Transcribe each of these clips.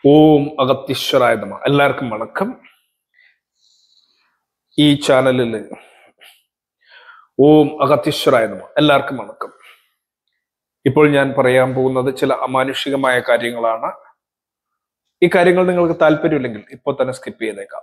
ഓം അഗത്തീശ്വരായ നമ എല്ലാവർക്കും വണക്കം ഈ ചാനലിൽ ഓം അഗത്തീശ്വരായ നമ എല്ലാവർക്കും വണക്കം ഇപ്പോൾ ഞാൻ പറയാൻ പോകുന്നത് ചില അമാനുഷികമായ കാര്യങ്ങളാണ് ഈ കാര്യങ്ങൾ നിങ്ങൾക്ക് താല്പര്യമില്ലെങ്കിൽ ഇപ്പോൾ തന്നെ സ്കിപ്പ് ചെയ്തേക്കാം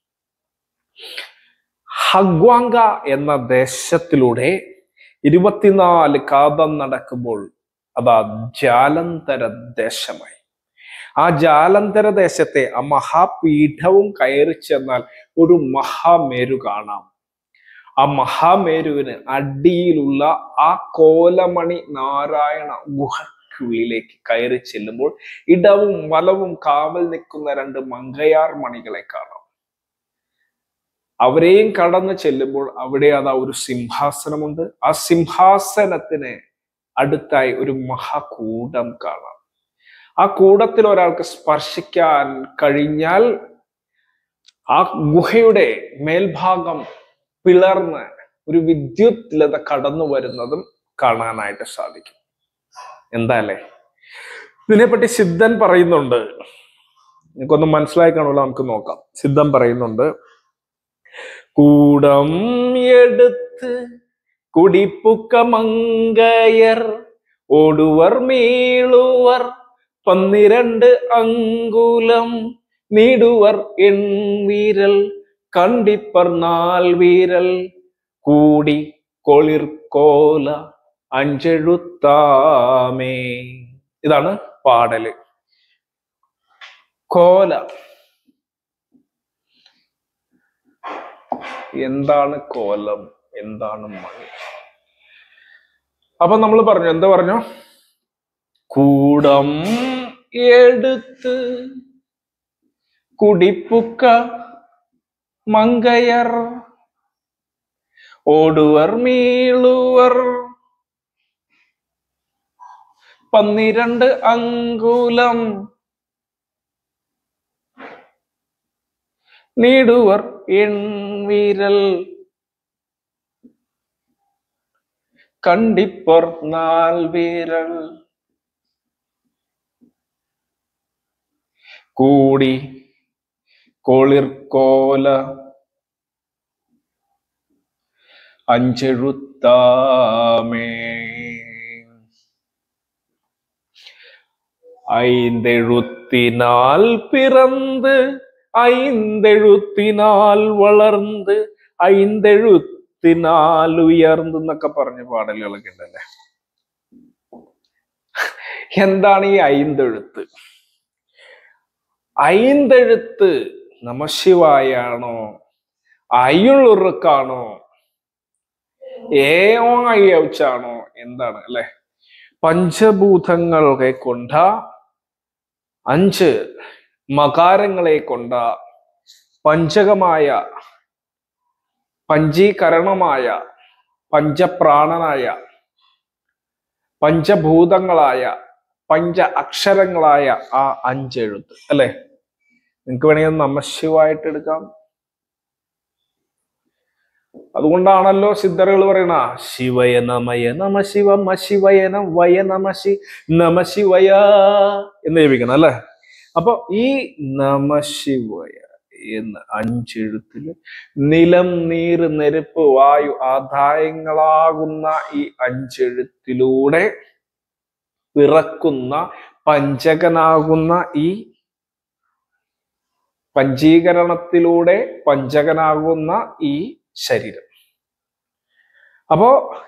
ഹഗ്വാങ്ക എന്ന ദേശത്തിലൂടെ ഇരുപത്തിനാല് കാതം നടക്കുമ്പോൾ അതാ ജാലന്തര ദേശമായി ആ ജാലന്തര ദേശത്തെ ആ മഹാപീഠവും കയറി ചെന്നാൽ ഒരു മഹാമേരു കാണാം ആ മഹാമേരുവിന് അടിയിലുള്ള ആ കോലമണി നാരായണ ഗുഹയ്ക്കുള്ളിലേക്ക് കയറി ചെല്ലുമ്പോൾ ഇടവും വലവും കാവൽ നിൽക്കുന്ന രണ്ട് മങ്കയാർ മണികളെ കാണാം അവരെയും കടന്നു ചെല്ലുമ്പോൾ അവിടെ അതാ ഒരു സിംഹാസനമുണ്ട് ആ സിംഹാസനത്തിന് അടുത്തായി ഒരു മഹാകൂടം കാണാം ആ കൂടത്തിൽ ഒരാൾക്ക് സ്പർശിക്കാൻ കഴിഞ്ഞാൽ ആ ഗുഹയുടെ മേൽഭാഗം പിളർന്ന് ഒരു വിദ്യുത് ലത കടന്നു വരുന്നതും കാണാനായിട്ട് സാധിക്കും എന്താ അല്ലേ ഇതിനെപ്പറ്റി സിദ്ധൻ പറയുന്നുണ്ട് നിങ്ങൾക്കൊന്ന് മനസ്സിലായി കാണുമല്ലോ നമുക്ക് നോക്കാം സിദ്ധൻ പറയുന്നുണ്ട് കൂടം എടുത്ത് കുടിപ്പുക്ക മങ്കയർ ഓടുവർ മീളുവർ പന്നിരണ്ട് അങ്കുലം നീടുവർ എൺവീരൽ കണ്ടിപ്പർ നാൾ വീരൽ കൂടി കൊളിർക്കോല അഞ്ചെഴുത്താമേ ഇതാണ് പാടല് കോല എന്താണ് കോലം എന്താണ് മണി അപ്പൊ നമ്മൾ പറഞ്ഞു എന്താ പറഞ്ഞു കൂടം എടുത്ത് കുടിപ്പുക്ക മങ്കയർ ഓടുവർ മീളുവർ പന്നിരണ്ട് അങ്കുലം നീടുവർ എൺവീരൽ കണ്ടിപ്പർ നാൾ വീരൽ കൂടി കോളിർക്കോല അഞ്ചെഴുത്താമേ ஐந்தெழுத்தினால் பிறந்து ഐന്തെഴുത്തിനാൽ വളർന്ന് ഐന്തെഴുത്തിനാൽ ഉയർന്നു എന്നൊക്കെ പറഞ്ഞ പാടലുകളൊക്കെ ഉണ്ടല്ലേ എന്താണ് ഈ ഐന്തെഴുത്ത് ഐന്തെഴുത്ത് നമശിവായാണോ അയ്യുളുറുക്കാണോ ഏയോ അയ്യച്ചാണോ എന്താണ് അല്ലെ പഞ്ചഭൂതങ്ങളെ കൊണ്ട അഞ്ച് മകാരങ്ങളെ കൊണ്ട പഞ്ചകമായ പഞ്ചീകരണമായ പഞ്ചപ്രാണനായ പഞ്ചഭൂതങ്ങളായ പഞ്ച അക്ഷരങ്ങളായ ആ അഞ്ചെഴുത്ത് അല്ലെ നിങ്ങൾക്ക് വേണമെങ്കിൽ നമശിവായിട്ട് എടുക്കാം അതുകൊണ്ടാണല്ലോ സിദ്ധറുകൾ പറയണ ശിവയ നമയ നമ ശിവ ശിവയ വയ നമ ശി നമ ശിവയ എന്ന് ജപിക്കണം അല്ലെ അപ്പൊ ഈ നമശിവയ എന്ന അഞ്ചെഴുത്തില് നിലം നീര് നെരുപ്പ് വായു ആദായങ്ങളാകുന്ന ഈ അഞ്ചെഴുത്തിലൂടെ പിറക്കുന്ന പഞ്ചകനാകുന്ന ഈ പഞ്ചീകരണത്തിലൂടെ പഞ്ചകനാകുന്ന ഈ ശരീരം അപ്പോ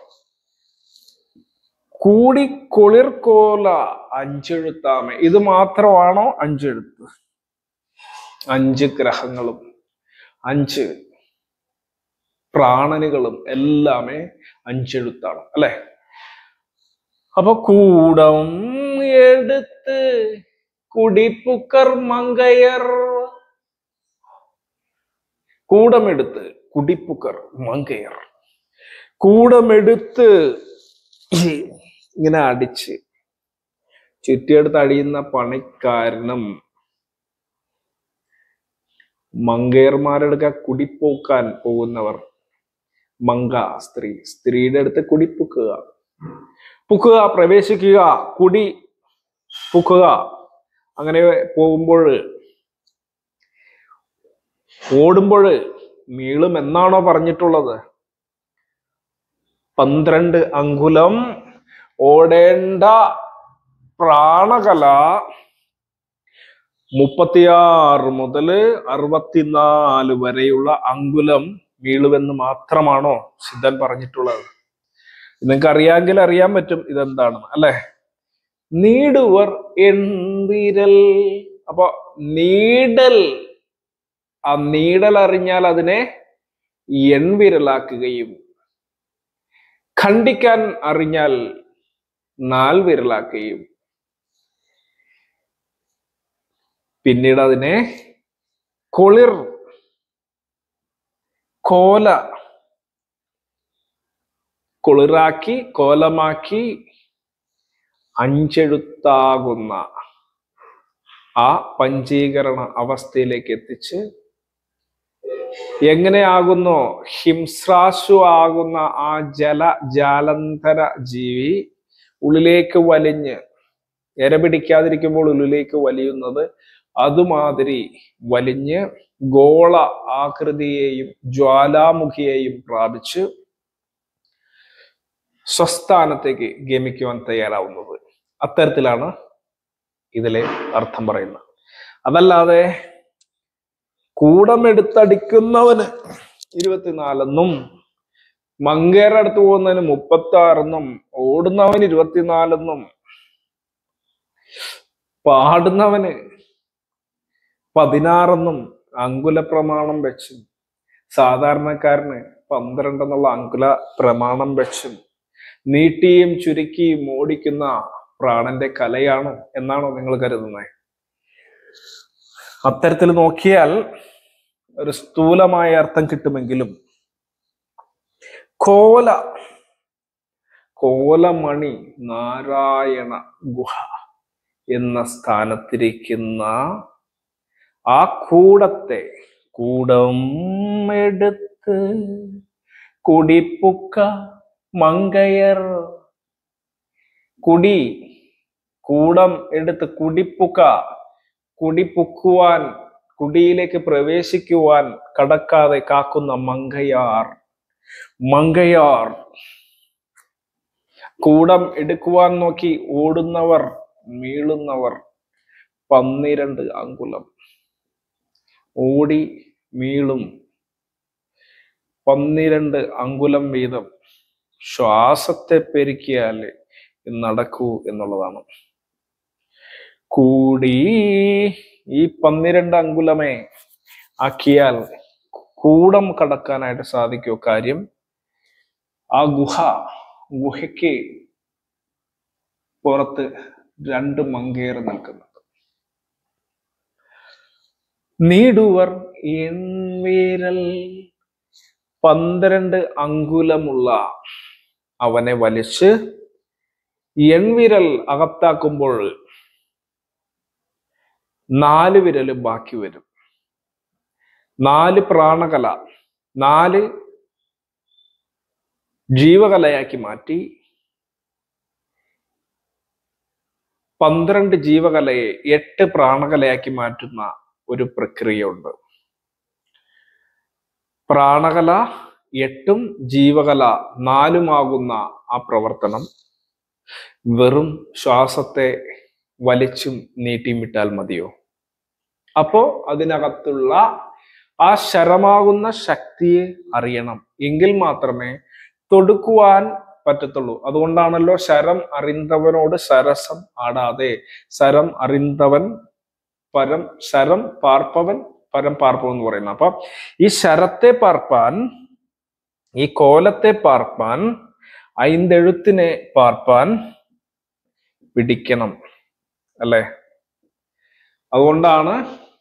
കൂടി കുളിർക്കോല അഞ്ചെഴുത്താമ ഇത് മാത്രമാണോ അഞ്ചെഴുത്ത് അഞ്ച് ഗ്രഹങ്ങളും അഞ്ച് പ്രാണനുകളും എല്ലാമേ അഞ്ചെഴുത്താണ് അല്ലെ അപ്പൊ കൂടം എടുത്ത് കുടിപ്പുക്കർ മങ്കയർ കൂടമെടുത്ത് കുടിപ്പുക്കർ മങ്കയർ കൂടമെടുത്ത് ഇങ്ങനെ അടിച്ച് ചുറ്റിയെടുത്ത് അടിയുന്ന പണിക്കാരനും മങ്കയർമാരെടുക്ക കുടിപ്പോക്കാൻ പോകുന്നവർ മങ്ക സ്ത്രീ സ്ത്രീയുടെ അടുത്ത് കുടിപ്പുക്കുക പുക്കുക പ്രവേശിക്കുക കുടി പുക്കുക അങ്ങനെ പോകുമ്പോൾ ഓടുമ്പോൾ നീളും എന്നാണോ പറഞ്ഞിട്ടുള്ളത് പന്ത്രണ്ട് അങ്കുലം ഓടേണ്ട പ്രാണകല മുപ്പത്തിയാറ് മുതൽ അറുപത്തിനാല് വരെയുള്ള അങ്കുലം വീളുവെന്ന് മാത്രമാണോ സിദ്ധൻ പറഞ്ഞിട്ടുള്ളത് നിങ്ങൾക്ക് അറിയാമെങ്കിൽ അറിയാൻ പറ്റും ഇതെന്താണെന്ന് അല്ലെ നീടുവർ എൺവിരൽ അപ്പൊ നീടൽ ആ നീടൽ അറിഞ്ഞാൽ അതിനെ എൺവിരലാക്കുകയും ഖണ്ഡിക്കാൻ അറിഞ്ഞാൽ നാൽവിരലാക്കുകയും പിന്നീട് അതിനെ കൊളിർ കോല കൊളിറാക്കി കോലമാക്കി അഞ്ചെഴുത്താകുന്ന ആ പഞ്ചീകരണ അവസ്ഥയിലേക്ക് എത്തിച്ച് എങ്ങനെയാകുന്നോ ഹിംസ്രാശു ആകുന്ന ആ ജല ജാലന്ധര ജീവി ഉള്ളിലേക്ക് വലിഞ്ഞ് എര പിടിക്കാതിരിക്കുമ്പോൾ ഉള്ളിലേക്ക് വലിയുന്നത് അതുമാതിരി വലിഞ്ഞ് ഗോള ആകൃതിയെയും ജ്വാലാമുഖിയെയും പ്രാപിച്ച് സ്വസ്ഥാനത്തേക്ക് ഗമിക്കുവാൻ തയ്യാറാവുന്നത് അത്തരത്തിലാണ് ഇതിലെ അർത്ഥം പറയുന്നത് അതല്ലാതെ കൂടമെടുത്തടിക്കുന്നവന് ഇരുപത്തിനാലെന്നും മങ്കേര അടുത്ത് പോകുന്നതിന് മുപ്പത്തി ആറെന്നും ഓടുന്നവന് ഇരുപത്തിനാലെന്നും പാടുന്നവന് പതിനാറെന്നും അങ്കുല പ്രമാണം വെച്ചും സാധാരണക്കാരന് പന്ത്രണ്ട് എന്നുള്ള അങ്കുല പ്രമാണം വെച്ചും നീട്ടിയും ചുരുക്കിയും ഓടിക്കുന്ന പ്രാണന്റെ കലയാണോ എന്നാണോ നിങ്ങൾ കരുതുന്നത് അത്തരത്തിൽ നോക്കിയാൽ ഒരു സ്ഥൂലമായ അർത്ഥം കിട്ടുമെങ്കിലും കോല കോലമണി നാരായണ ഗുഹ എന്ന സ്ഥാനത്തിരിക്കുന്ന ആ കൂടത്തെ കൂടം എടുത്ത് കുടിപ്പുക്ക മങ്കയർ കുടി കൂടം എടുത്ത് കുടിപ്പുക്ക കുടിപ്പുക്കുവാൻ കുടിയിലേക്ക് പ്രവേശിക്കുവാൻ കടക്കാതെ കാക്കുന്ന മങ്കയാർ മങ്കയാർ കൂടം എടുക്കുവാൻ നോക്കി ഓടുന്നവർ മീളുന്നവർ പന്നിരണ്ട് അങ്കുലം ഓടി മീളും പന്നിരണ്ട് അങ്കുലം വീതം ശ്വാസത്തെ പെരുക്കിയാൽ നടക്കൂ എന്നുള്ളതാണ് കൂടി ഈ പന്നിരണ്ട് അങ്കുലമേ ആക്കിയാൽ കൂടം കടക്കാനായിട്ട് സാധിക്കുമോ കാര്യം ആ ഗുഹ ഗുഹയ്ക്ക് പുറത്ത് രണ്ട് മങ്കേർ നിൽക്കുന്നുണ്ട് നീടുവർ എൺവീരൽ പന്ത്രണ്ട് അങ്കുലമുള്ള അവനെ വലിച്ച് എൺവിരൽ അകത്താക്കുമ്പോൾ നാല് വിരല് ബാക്കി വരും നാല് പ്രാണകല നാല് ജീവകലയാക്കി മാറ്റി പന്ത്രണ്ട് ജീവകലയെ എട്ട് പ്രാണകലയാക്കി മാറ്റുന്ന ഒരു പ്രക്രിയയുണ്ട് പ്രാണകല എട്ടും ജീവകല നാലുമാകുന്ന ആ പ്രവർത്തനം വെറും ശ്വാസത്തെ വലിച്ചും നീട്ടിയും വിട്ടാൽ മതിയോ അപ്പോ അതിനകത്തുള്ള ആ ശരമാകുന്ന ശക്തിയെ അറിയണം എങ്കിൽ മാത്രമേ തൊടുക്കുവാൻ പറ്റത്തുള്ളൂ അതുകൊണ്ടാണല്ലോ ശരം അറിന്തവനോട് സരസം ആടാതെ ശരം അറിന്തവൻ പരം ശരം പാർപ്പവൻ പരം പാർപ്പവൻ എന്ന് പറയുന്നത് അപ്പൊ ഈ ശരത്തെ പാർപ്പാൻ ഈ കോലത്തെ പാർപ്പാൻ ഐന്തെഴുത്തിനെ പാർപ്പാൻ പിടിക്കണം അല്ലെ അതുകൊണ്ടാണ്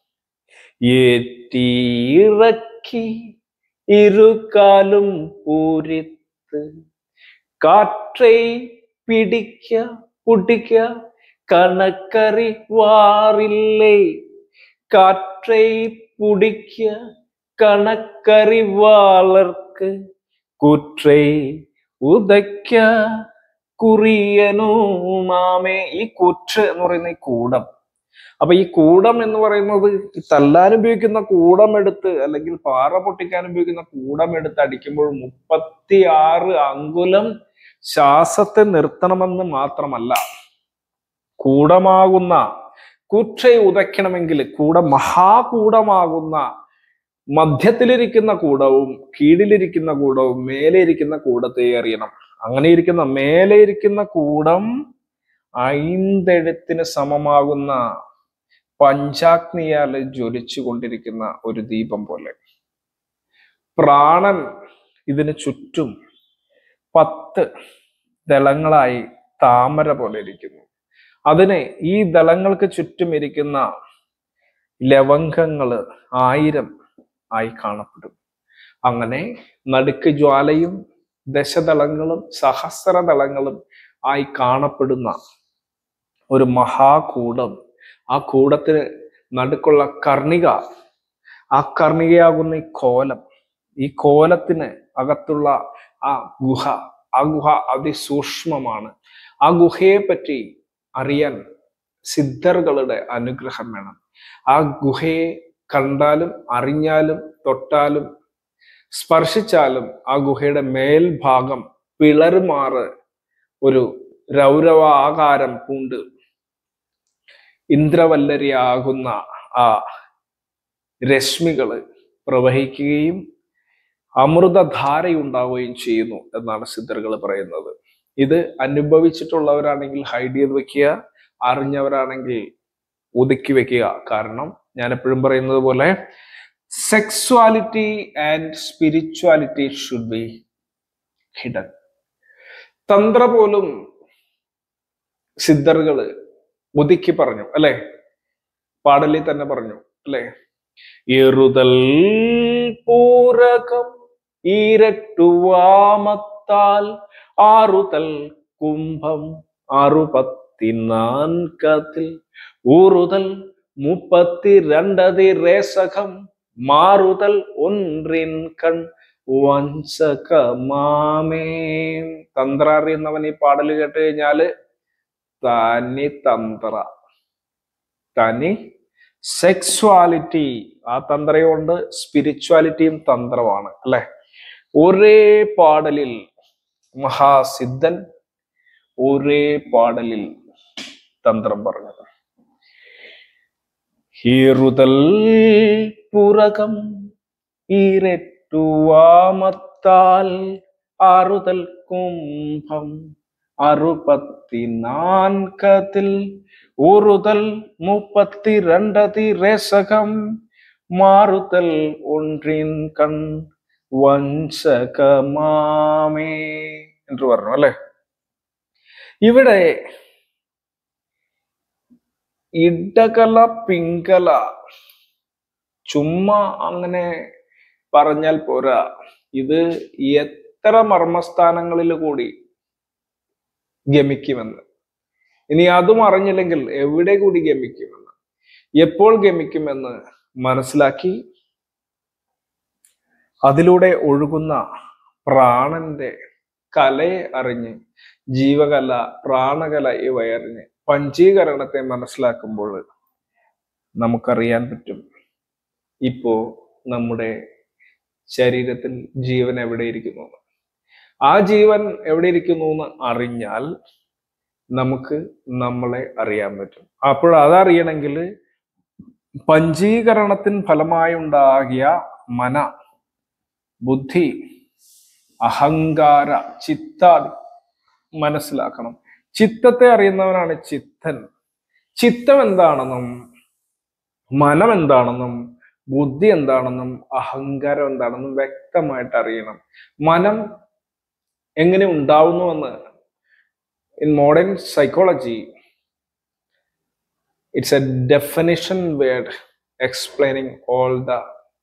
ഏറ്റിയിറക്കി ഇരുകാലും പൂരിത്ത് കാற்றை പിടിക്ക പുടിക്ക കണക്കറി വാറില്ലേ കാற்றை പുടിക്ക കണക്കറി വാളർക്ക് കുற்றை ഉദയ്ക്ക കുറിയനുമാമേ ഈ കുറ്റ് എന്ന് പറയുന്ന ഈ കൂടം അപ്പൊ ഈ കൂടം എന്ന് പറയുന്നത് ഈ തല്ലാൻ ഉപയോഗിക്കുന്ന കൂടം എടുത്ത് അല്ലെങ്കിൽ പാറ പൊട്ടിക്കാൻ ഉപയോഗിക്കുന്ന കൂടം എടുത്ത് അടിക്കുമ്പോൾ മുപ്പത്തി ആറ് അങ്കുലം ശ്വാസത്തെ നിർത്തണമെന്ന് മാത്രമല്ല കൂടമാകുന്ന കൂക്ഷയെ ഉതയ്ക്കണമെങ്കിൽ കൂട മഹാകൂടമാകുന്ന മധ്യത്തിലിരിക്കുന്ന കൂടവും കീഴിലിരിക്കുന്ന കൂടവും മേലെ ഇരിക്കുന്ന കൂടത്തെ അറിയണം അങ്ങനെ ഇരിക്കുന്ന മേലെ ഇരിക്കുന്ന കൂടം ഐന്തെഴുത്തിന് സമമാകുന്ന പഞ്ചാഗ്നിയാൽ ജ്വലിച്ചു കൊണ്ടിരിക്കുന്ന ഒരു ദീപം പോലെ പ്രാണൻ ഇതിന് ചുറ്റും പത്ത് ദളങ്ങളായി താമര പോലെ ഇരിക്കുന്നു അതിന് ഈ ദളങ്ങൾക്ക് ചുറ്റും ഇരിക്കുന്ന ലവംഗങ്ങള് ആയിരം ആയി കാണപ്പെടും അങ്ങനെ നടുക്ക് ജ്വാലയും ദശദളങ്ങളും സഹസ്രദളങ്ങളും ആയി കാണപ്പെടുന്ന ഒരു മഹാകൂടം ആ കൂടത്തിന് നടുക്കുള്ള കർണിക ആ കർണികയാകുന്ന ഈ കോലം ഈ കോലത്തിന് അകത്തുള്ള ആ ഗുഹ ആ ഗുഹ അതിസൂക്ഷ്മമാണ് ആ ഗുഹയെ പറ്റി അറിയാൻ സിദ്ധറുകളുടെ അനുഗ്രഹം വേണം ആ ഗുഹയെ കണ്ടാലും അറിഞ്ഞാലും തൊട്ടാലും സ്പർശിച്ചാലും ആ ഗുഹയുടെ മേൽഭാഗം പിളരുമാറ് ഒരു രൗരവാകാരം പൂണ്ട് ഇന്ദ്രവല്ലരിയാകുന്ന ആ രശ്മികള് പ്രവഹിക്കുകയും അമൃതധാരയുണ്ടാവുകയും ചെയ്യുന്നു എന്നാണ് സിദ്ധറുകൾ പറയുന്നത് ഇത് അനുഭവിച്ചിട്ടുള്ളവരാണെങ്കിൽ ഹൈഡ് ചെയ്ത് വെക്കുക അറിഞ്ഞവരാണെങ്കിൽ ഒതുക്കി വെക്കുക കാരണം ഞാൻ എപ്പോഴും പറയുന്നത് പോലെ sexuality and spirituality should be hidden തന്ത്ര പോലും സിദ്ധറുകള് ഒതുക്കി പറഞ്ഞു അല്ലെ പാടലിൽ തന്നെ പറഞ്ഞു അല്ലെ എറുതൽ പൂരകം ഈരട്ടുവാമത്താൽ ആറുതൽ കുംഭം അറുപത്തിനാൻകത്തിൽ ഊറുതൽ മുപ്പത്തിരണ്ടതി രേസകം മാറുതൽ ഒன்றிൻ കൺ വഞ്ചകമാമേ തന്ത്ര അറിയുന്നവൻ ഈ പാടൽ കേട്ട് കഴിഞ്ഞാല് തനി തന്ത്ര തനി സെക്സ്വാലിറ്റി ആ തന്ത്രയുണ്ട് സ്പിരിച്വാലിറ്റിയും തന്ത്രമാണ് അല്ലെ ഒരേ പാടലിൽ മഹാസിദ്ധൻ ഒരേ പാടലിൽ തന്ത്രം പറഞ്ഞത് ഹീറുതൽ പുറകം ഈരട്ടുവാമത്താൽ ആറുതൽ കുംഭം അറുപത്തിനാൻകത്തിൽ ഊറുതൽ മുപ്പത്തിരണ്ടതി രസകം മാറുതൽ ഒன்றிൻ കൺ വഞ്ചകമാമേ എന്ന് പറഞ്ഞു അല്ലെ ഇവിടെ ഇടകല പിങ്കല ചുമ്മാ അങ്ങനെ പറഞ്ഞാൽ പോരാ ഇത് എത്ര മർമ്മസ്ഥാനങ്ങളിൽ കൂടി ഗമിക്കുമെന്ന് ഇനി അതും അറിഞ്ഞില്ലെങ്കിൽ എവിടെ കൂടി ഗമിക്കുമെന്ന് എപ്പോൾ ഗമിക്കുമെന്ന് മനസ്സിലാക്കി അതിലൂടെ ഒഴുകുന്ന പ്രാണന്റെ കലയെ അറിഞ്ഞ് ജീവകല പ്രാണകല ഇവ അറിഞ്ഞ് പഞ്ചീകരണത്തെ മനസ്സിലാക്കുമ്പോൾ നമുക്കറിയാൻ പറ്റും ഇപ്പോ നമ്മുടെ ശരീരത്തിൽ ജീവൻ എവിടെ ഇരിക്കുന്നു എന്ന്. ആ ജീവൻ എവിടെ ഇരിക്കുന്നു എന്ന് അറിഞ്ഞാൽ നമുക്ക് നമ്മളെ അറിയാൻ പറ്റും അപ്പോൾ അതറിയണമെങ്കിൽ പഞ്ചീകരണത്തിൻ ഫലമായി ഉണ്ടാകിയ മന ബുദ്ധി അഹങ്കാര ചിത്താദി മനസ്സിലാക്കണം ചിത്തത്തെ അറിയുന്നവനാണ് ചിത്തൻ ചിത്തം എന്താണെന്നും മനം എന്താണെന്നും ബുദ്ധി എന്താണെന്നും അഹങ്കാരം എന്താണെന്നും വ്യക്തമായിട്ട് അറിയണം മനം എങ്ങനെ ഉണ്ടാവുന്നുവെന്ന് in modern psychology it's a definition word explaining all the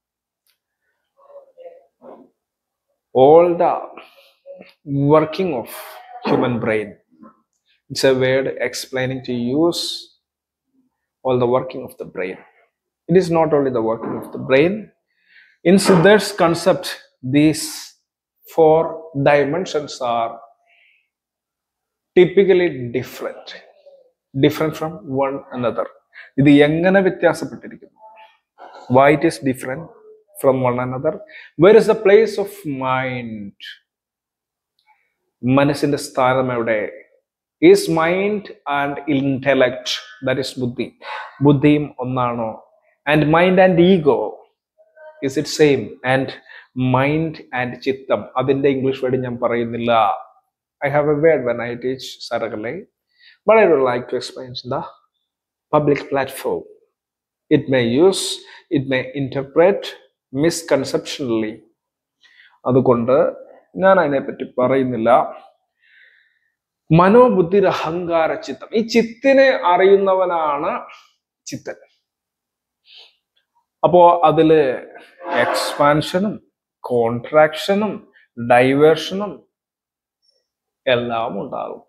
all the working of human brain it's a word explaining to use all the working of the brain it is not only the working of the brain in siddhar's concept these four dimensions are typically different different from one another ഇത് എങ്ങനെ വ്യത്യാസപ്പെട്ടിരിക്കുന്നു why it is different from one another where is the place of mind മനസ്സിന്റെ സ്ഥാനം എവിടെ is mind and intellect that is ബുദ്ധി ബുദ്ധിയും ഒന്നാണോ and mind and ego is it same and mind and ചിത്തം അതിന്റെ ഇംഗ്ലീഷ് വേർഡ് ഞാൻ പറയുന്നില്ല I have a word when I teach സരകലെ but I would like to explain the public platform it may use it may interpret misconceptionally അതുകൊണ്ട് ഞാൻ അതിനെപ്പറ്റി പറയുന്നില്ല മനോബുദ്ധി അഹങ്കാര ചിത്തം ഈ ചിത്തിനെ അറിയുന്നവനാണ് ചിത്തൻ അപ്പോ അതില് എക്സ്പാൻഷനും കോൺട്രാക്ഷനും ഡൈവേർഷനും എല്ലാം ഉണ്ടാകും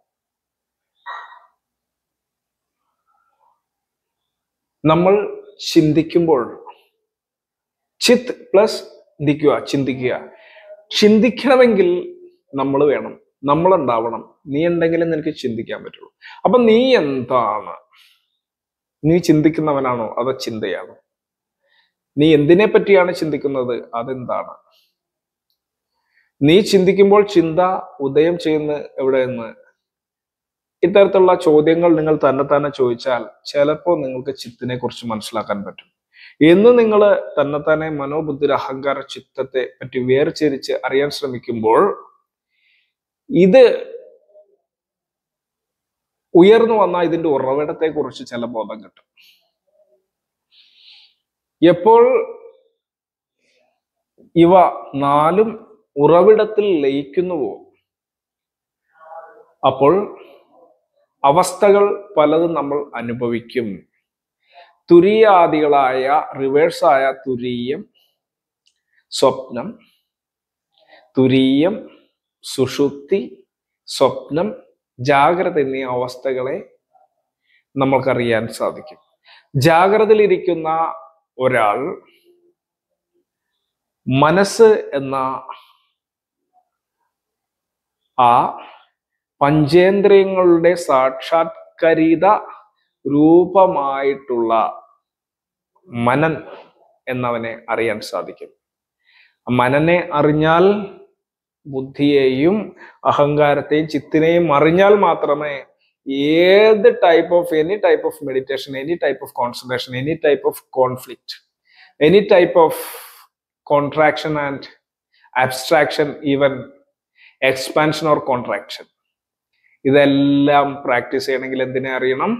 നമ്മൾ ചിന്തിക്കുമ്പോൾ ചിത്ത് പ്ലസ് ചിന്തിക്കുക ചിന്തിക്കുക ചിന്തിക്കണമെങ്കിൽ നമ്മൾ വേണം നമ്മൾ ഉണ്ടാവണം നീ ഉണ്ടെങ്കിലേ നിനക്ക് ചിന്തിക്കാൻ പറ്റുള്ളൂ അപ്പൊ നീ എന്താണ് നീ ചിന്തിക്കുന്നവനാണോ അതോ ചിന്തയാണോ നീ എന്തിനെ പറ്റിയാണ് ചിന്തിക്കുന്നത് അതെന്താണ് നീ ചിന്തിക്കുമ്പോൾ ചിന്ത ഉദയം ചെയ്യുന്ന എവിടെയെന്ന് ഇത്തരത്തിലുള്ള ചോദ്യങ്ങൾ നിങ്ങൾ തന്നെ തന്നെ ചോദിച്ചാൽ ചിലപ്പോൾ നിങ്ങൾക്ക് ചിത്തിനെ കുറിച്ച് മനസ്സിലാക്കാൻ പറ്റും എന്ന് നിങ്ങൾ തന്നെ തന്നെ മനോബുദ്ധി അഹങ്കാര ചിത്തത്തെ പറ്റി വേർതിരിച്ച് അറിയാൻ ശ്രമിക്കുമ്പോൾ ഇത് ഉയർന്നു വന്ന ഇതിന്റെ ഉറവിടത്തെ കുറിച്ച് ചില ബോധം കിട്ടും എപ്പോൾ ഇവ നാലും ഉറവിടത്തിൽ ലയിക്കുന്നുവോ അപ്പോൾ അവസ്ഥകൾ പലതും നമ്മൾ അനുഭവിക്കും തുരീയാദികളായ റിവേഴ്സായ തുരീയം സ്വപ്നം തുരീയം സുഷുപ്തി സ്വപ്നം ജാഗ്രത എന്നീ അവസ്ഥകളെ നമ്മൾക്കറിയാൻ സാധിക്കും ജാഗ്രതയിലിരിക്കുന്ന ഒരാൾ മനസ്സ് എന്ന ആ പഞ്ചേന്ദ്രിയങ്ങളുടെ സാക്ഷാത്കരിത രൂപമായിട്ടുള്ള മനൻ എന്നവനെ അറിയാൻ സാധിക്കും മനനെ അറിഞ്ഞാൽ ബുദ്ധിയെയും അഹങ്കാരത്തെയും ചിത്തിനെയും അറിഞ്ഞാൽ മാത്രമേ ഏത് type of any type of meditation any type of concentration any type of conflict any type of contraction and abstraction even expansion or contraction ഇതെല്ലാം പ്രാക്ടീസ് ചെയ്യണമെങ്കിൽ എന്തിനെ അറിയണം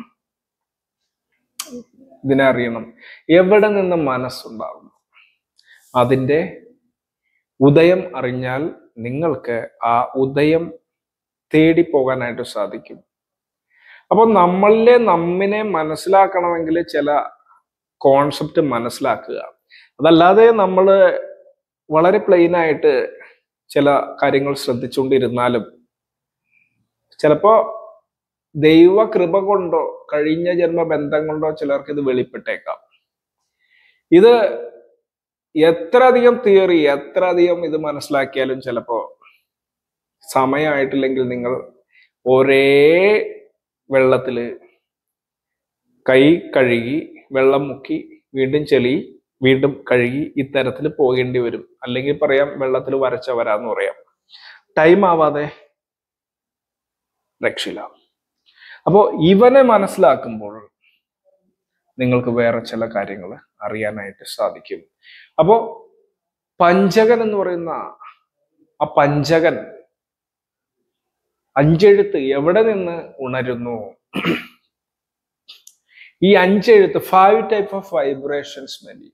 ഇതിനെ അറിയണം എവിടെ നിന്ന് മനസ്സുണ്ടാകും അതിൻ്റെ ഉദയം അറിഞ്ഞാൽ നിങ്ങൾക്ക് ആ ഉദയം തേടി പോകാനായിട്ട് സാധിക്കും അപ്പോൾ നമ്മളിലെ നമ്മിനെ മനസ്സിലാക്കണമെങ്കിൽ ചില കോൺസെപ്റ്റ് മനസ്സിലാക്കുക അതല്ലാതെ നമ്മൾ വളരെ പ്ലെയിൻ ആയിട്ട് ചില കാര്യങ്ങൾ ശ്രദ്ധിച്ചുകൊണ്ടിരുന്നാലും ചിലപ്പോ ദൈവ കൃപ കൊണ്ടോ കഴിഞ്ഞ ജന്മ ബന്ധം കൊണ്ടോ ചിലർക്ക് ഇത് വെളിപ്പെട്ടേക്കാം ഇത് എത്ര അധികം തിയറി എത്ര അധികം ഇത് മനസ്സിലാക്കിയാലും ചിലപ്പോ സമയമായിട്ടില്ലെങ്കിൽ നിങ്ങൾ ഒരേ വെള്ളത്തില് കൈ കഴുകി വെള്ളം മുക്കി വീണ്ടും ചെളി വീണ്ടും കഴുകി ഇത്തരത്തിൽ പോകേണ്ടി വരും അല്ലെങ്കിൽ പറയാം വെള്ളത്തിൽ വരച്ച വരാന്ന് പറയാം ടൈം ആവാതെ രക്ഷയില്ല അപ്പോ ഇവനെ മനസ്സിലാക്കുമ്പോൾ നിങ്ങൾക്ക് വേറെ ചില കാര്യങ്ങൾ അറിയാനായിട്ട് സാധിക്കും അപ്പോ പഞ്ചകൻ എന്ന് പറയുന്ന ആ പഞ്ചകൻ അഞ്ചെഴുത്ത് എവിടെ നിന്ന് ഉണരുന്നു ഈ അഞ്ചെഴുത്ത് ഫൈവ് ടൈപ്പ് ഓഫ് വൈബ്രേഷൻസ് മതി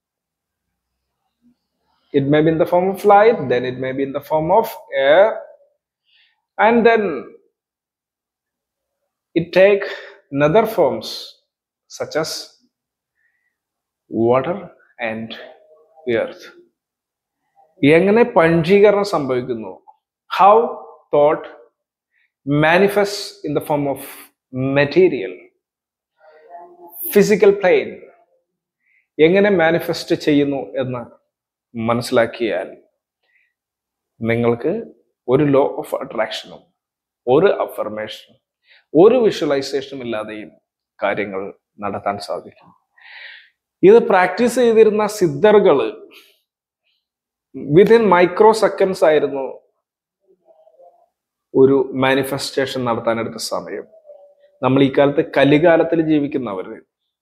it may be in the form of light then it may be in the form of air and then it take another forms such as water and earth എങ്ങനെ പഞ്ചീകരണം സംഭവിക്കുന്നു how thought manifest in the form of material physical plane എങ്ങനെ manifest ചെയ്യുന്നു എന്ന് മനസ്സിലാക്കിയാൽ നിങ്ങൾക്ക് ഒരു law of അട്രാക്ഷനും ഒരു അഫർമേഷനും ഒരു വിഷ്വലൈസേഷനും ഇല്ലാതെയും കാര്യങ്ങൾ നടത്താൻ സാധിക്കും ഇത് പ്രാക്ടീസ് ചെയ്തിരുന്ന സിദ്ധറുകള് വിതിൻ മൈക്രോ സെക്കൻഡ്സ് ആയിരുന്നു ഒരു മാനിഫെസ്റ്റേഷൻ നടത്താനെടുത്ത സമയം നമ്മൾ ഈ കാലത്ത് കലികാലത്തിൽ ജീവിക്കുന്നവര്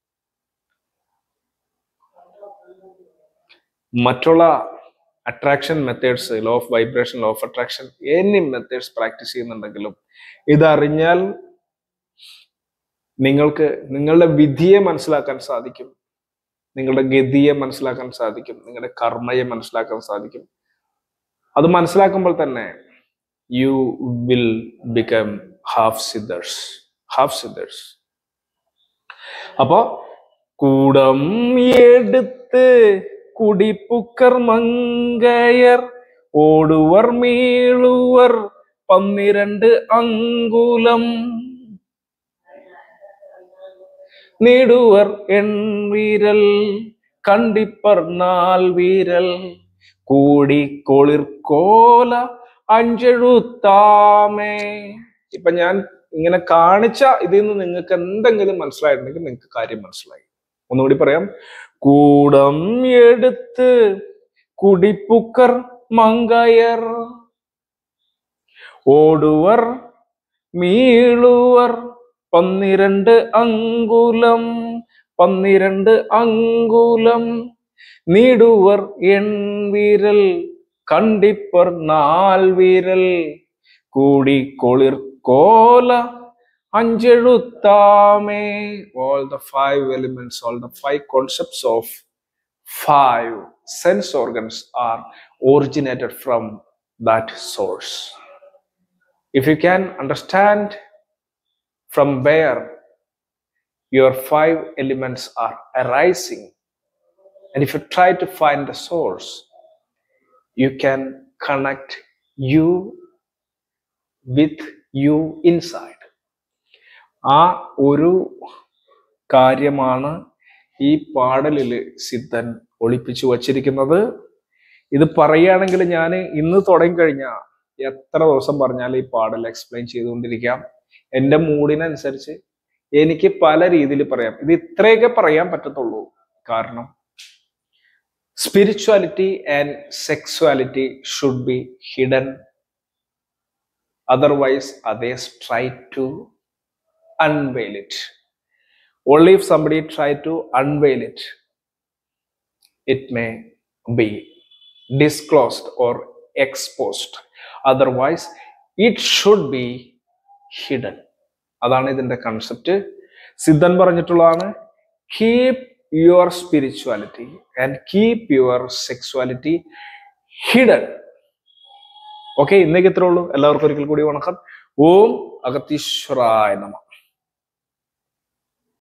മറ്റുള്ള attraction methods law of vibration law of attraction any methods practice ചെയ്യുന്നുണ്ടെങ്കിലും ഇതറിഞ്ഞാൽ നിങ്ങൾക്ക് നിങ്ങളുടെ വിധിയെ മനസ്സിലാക്കാൻ സാധിക്കും നിങ്ങളുടെ ഗതിയെ മനസ്സിലാക്കാൻ സാധിക്കും നിങ്ങളുടെ കർമ്മയെ മനസ്സിലാക്കാൻ സാധിക്കും അത് മനസ്സിലാക്കുമ്പോൾ തന്നെ you will become half siddhars half siddhars അപ്പോ കൂടം എടുത്ത് കുടിപ്പുക്കർ മങ്കയർ ഓടുവർ മീളുവർ പന്നിരണ്ട് അങ്കുലം നീടുവർ എൺവീരൽ കണ്ടിപ്പർ നാൾ വീരൽ കൂടി കൊളിർക്കോല അഞ്ചെഴുത്താമേ ഇപ്പൊ ഞാൻ ഇങ്ങനെ കാണിച്ച ഇതിൽ നിന്ന് നിങ്ങൾക്ക് എന്തെങ്കിലും മനസ്സിലായിട്ടുണ്ടെങ്കിൽ നിങ്ങൾക്ക് കാര്യം മനസ്സിലായി ഒന്നുകൂടി പറയാം കൂടം എടുത്ത് കുടിപ്പുക്കർ മങ്കയർ ഓടുവർ മീളുവർ പന്നിരണ്ട് അങ്കുലം പന്നിരണ്ട് അങ്കുലം നീടുവർ എൺവീരൽ കണ്ടിപ്പർ നാൾ വീരൽ കൂടി കൊളിർ കോല അഞ്ചെഴുത്താമേ all the five elements all the five concepts of five sense organs are originated from that source if you can understand from where your five elements are arising and if you try to find the source you can connect you with you inside ആ ഒരു കാര്യമാണ് ഈ പാടലില് സിദ്ധൻ ഒളിപ്പിച്ചു വച്ചിരിക്കുന്നത് ഇത് പറയുകയാണെങ്കിൽ ഞാൻ ഇന്ന് തുടങ്ങിക്കഴിഞ്ഞ എത്ര ദിവസം പറഞ്ഞാൽ ഈ പാടൽ എക്സ്പ്ലെയിൻ ചെയ്തുകൊണ്ടിരിക്കാം എൻ്റെ മൂഡിനനുസരിച്ച് എനിക്ക് പല രീതിയിൽ പറയാം ഇത് ഇത്രയൊക്കെ പറയാൻ പറ്റത്തുള്ളൂ കാരണം spirituality and sexuality should be hidden otherwise others try to unveil it only if somebody try to unveil it it may be disclosed or exposed otherwise it should be hidden അതാണ് ഇതിന്റെ കൺസെപ്റ്റ് സിദ്ധൻ പറഞ്ഞിട്ടുള്ളതാണ് keep your spirituality and keep your sexuality hidden okay ഇന്നേക്ക് ഇത്രേ ഉള്ളൂ എല്ലാവർക്കും ഒരിക്കൽ കൂടി വണക്കം ഓം അഗത്തീശ്വരായ നമ